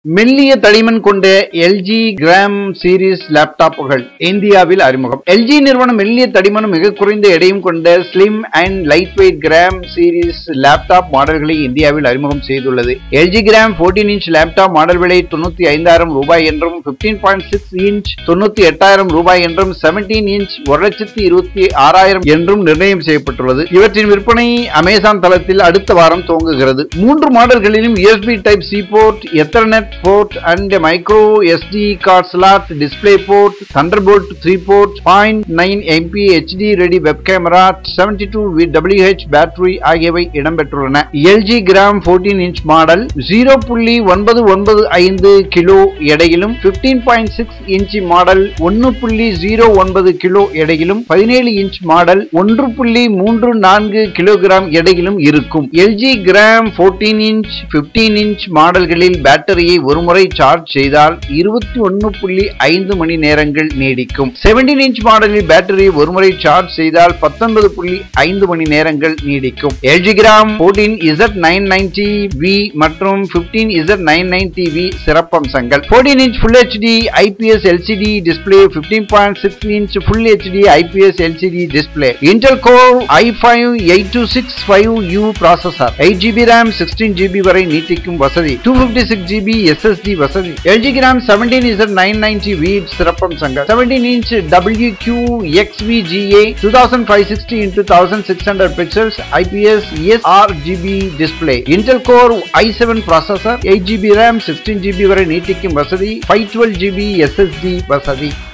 மெல்லிய தடிமன் கொண்ட எல்ஜி கிராம் சீரிஸ் லேப்டாப்புகள் இந்தியாவில் அறிமுகம் எல்ஜி நிறுவனம் மெல்லிய தடிமனும் மிக குறைந்த எடையும் கொண்ட slim and light weight gram series laptop மாடல்களை இந்தியாவில் அறிமுகம் செய்துள்ளது LG gram 14 inch laptop model விலை தொண்ணூத்தி ஐந்தாயிரம் ரூபாய் என்றும் 15.6 பாயிண்ட் சிக்ஸ் இன்ச் தொண்ணூத்தி எட்டாயிரம் ரூபாய் என்றும் 17 இன்ச் ஒரு லட்சத்தி இருபத்தி ஆறாயிரம் என்றும் நிர்ணயம் செய்யப்பட்டுள்ளது இவற்றின் விற்பனை அமேசான் தளத்தில் அடுத்த வாரம் துவங்குகிறது மூன்று மாடல்களிலும் USB type C port ethernet port and a micro SD card slot, display port, Thunderbolt 3 port, 0.9 MP HD ready web camera, 72 WH battery ஆகியவை இடம்பெற்றுள்ளன LG gram 14 inch model zero புள்ளி ஒன்பது ஒன்பது ஐந்து கிலோ எடையிலும் 15.6 பாயிண்ட் சிக்ஸ் இன்ச் மாடல் ஒன்னு புள்ளி zero ஒன்பது கிலோ எடையிலும் பதினேழு இன்ச் மாடல் ஒன்று புள்ளி மூன்று நான்கு கிலோகிராம் எடையிலும் இருக்கும் எல்ஜி கிராம் 14 இன்ச் 15 இன்ச் மாடல்களில் பேட்டரியை ஒருமுறை சார்ஜ் செய்தால் இருபத்தி ஒன்னு புள்ளி ஐந்து மணி நேரங்கள் நீடிக்கும் 17 இன்ச் மாடலில் பேட்டரி ஒருமுறை சார்ஜ் செய்தால் பத்தொன்பது புள்ளி ஐந்து மணி நேரங்கள் நீடிக்கும் LG gram 14 Z nine ninety V மற்றும் 15 இசட் நைன் நைன்டி வி சிறப்பம்சங்கள் 14 inch full HD IPS LCD display 15.6 point six inch full HD IPS LCD display Intel core i five eight two six five U processor eight GB RAM sixteen GB வரை நீட்டிக்கும் வசதி two fifty six GB SSD வசதி LG gram seventeen Z nine ninety V சிறப்பம்சங்கள் seventeen inch W Q X V GA two thousand five sixty into thousand six hundred pixels IPS S R GB display Intel core i seven processor eight GB RAM sixteen GB வரை நீட்டிக்கும் வசதி five twelve GB SSD வசதி